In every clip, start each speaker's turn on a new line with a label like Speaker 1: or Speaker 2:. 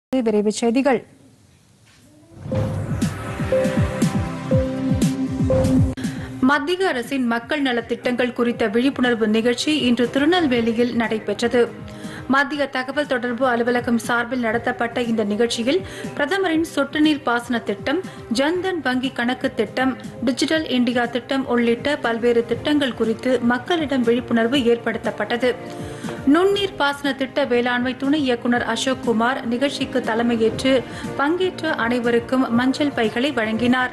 Speaker 1: விரைவுச் செய்திகள் மத்திய அரசின் மக்கள் நலத் திட்டங்கள் குறித்த விழிப்புணர்வு நிகழ்ச்சி இன்று திருநெல்வேலியில் நடைபெற்றது மத்திய தகவல் தொடர்பு அலுவலகம் சார்பில் நடத்தப்பட்ட இந்த நிகழ்ச்சியில் பிரதமரின் சொட்டு நீர் பாசன திட்டம் ஜன்தன் வங்கி கணக்கு திட்டம் டிஜிட்டல் இந்தியா திட்டம் உள்ளிட்ட பல்வேறு திட்டங்கள் குறித்து மக்களிடம் விழிப்புணர்வு ஏற்படுத்தப்பட்டது நுண்ணீர் பாசன திட்ட வேளாண்மை துணை இயக்குநர் அசோக் குமார் நிகழ்ச்சிக்கு தலைமையேற்று பங்கேற்ற அனைவருக்கும் மஞ்சள் பைகளை வழங்கினார்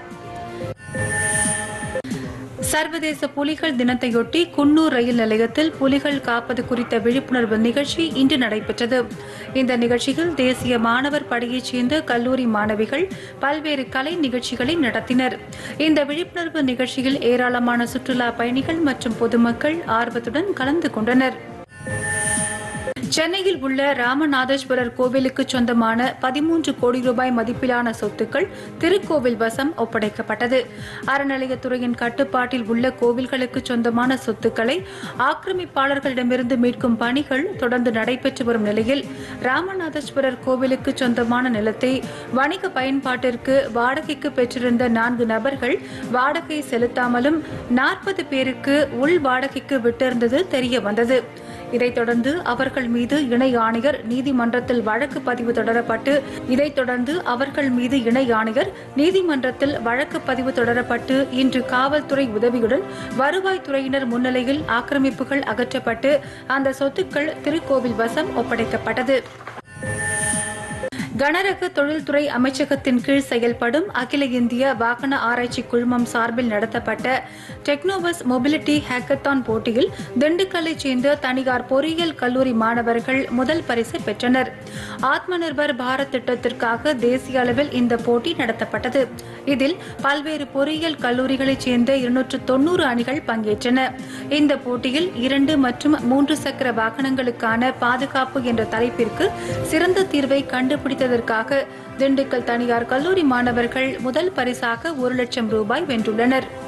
Speaker 1: சர்வதேச புலிகள் தினத்தையொட்டி குன்னூர் ரயில் நிலையத்தில் புலிகள் காப்பது குறித்த விழிப்புணர்வு நிகழ்ச்சி இன்று நடைபெற்றது இந்த நிகழ்ச்சியில் தேசிய மாணவர் படையைச் சேர்ந்த கல்லூரி மாணவிகள் பல்வேறு கலை நிகழ்ச்சிகளை நடத்தினர் இந்த விழிப்புணர்வு நிகழ்ச்சியில் ஏராளமான சுற்றுலா பயணிகள் மற்றும் பொதுமக்கள் ஆர்வத்துடன் கலந்து கொண்டனர் சென்னையில் உள்ள ராமநாதேஸ்வரர் கோவிலுக்கு சொந்தமான பதிமூன்று கோடி ரூபாய் மதிப்பிலான சொத்துக்கள் திருக்கோவில் வசம் ஒப்படைக்கப்பட்டது அறநிலையத்துறையின் கட்டுப்பாட்டில் உள்ள கோவில்களுக்கு சொந்தமான சொத்துக்களை ஆக்கிரமிப்பாளர்களிடமிருந்து மீட்கும் பணிகள் தொடர்ந்து நடைபெற்று வரும் நிலையில் ராமநாதேஸ்வரர் கோவிலுக்கு சொந்தமான நிலத்தை வணிக பயன்பாட்டிற்கு வாடகைக்கு பெற்றிருந்த நான்கு நபர்கள் வாடகை செலுத்தாமலும் நாற்பது பேருக்கு உள் வாடகைக்கு விட்டிருந்தது தெரிய வந்தது இதைத் தொடர்ந்து அவர்கள் மீது இணை ஆணையர் நீதிமன்றத்தில் வழக்கு பதிவு தொடரப்பட்டு இதைத் தொடர்ந்து அவர்கள் மீது இணை ஆணையர் நீதிமன்றத்தில் வழக்கு பதிவு தொடரப்பட்டு இன்று காவல்துறை உதவியுடன் வருவாய்த்துறையினர் முன்னிலையில் ஆக்கிரமிப்புகள் அகற்றப்பட்டு அந்த சொத்துக்கள் திருக்கோவில் வசம் ஒப்படைக்கப்பட்டது கனரக தொழில்துறை அமைச்சகத்தின் கீழ் செயல்படும் அகில இந்திய வாகன ஆராய்ச்சி குழுமம் சார்பில் நடத்தப்பட்ட டெக்னோபஸ் மொபிலிட்டி ஹேக்கத்தான் போட்டியில் திண்டுக்கல்லைச் சேர்ந்த தனியார் பொறியியல் கல்லூரி மாணவர்கள் முதல் பரிசு பெற்றனர் ஆத்ம நிர்பர் பாரத் திட்டத்திற்காக தேசிய அளவில் இந்த போட்டி நடத்தப்பட்டது இதில் பல்வேறு பொறியியல் கல்லூரிகளைச் சேர்ந்த இருநூற்று தொன்னூறு அணிகள் பங்கேற்றன இந்த போட்டியில் இரண்டு மற்றும் மூன்று சக்கர வாகனங்களுக்கான பாதுகாப்பு என்ற தலைப்பிற்கு சிறந்த தீர்வை கண்டுபிடித்ததற்காக திண்டுக்கல் தனியார் கல்லூரி மாணவர்கள் முதல் பரிசாக ஒரு லட்சம் ரூபாய் வென்றுள்ளனர்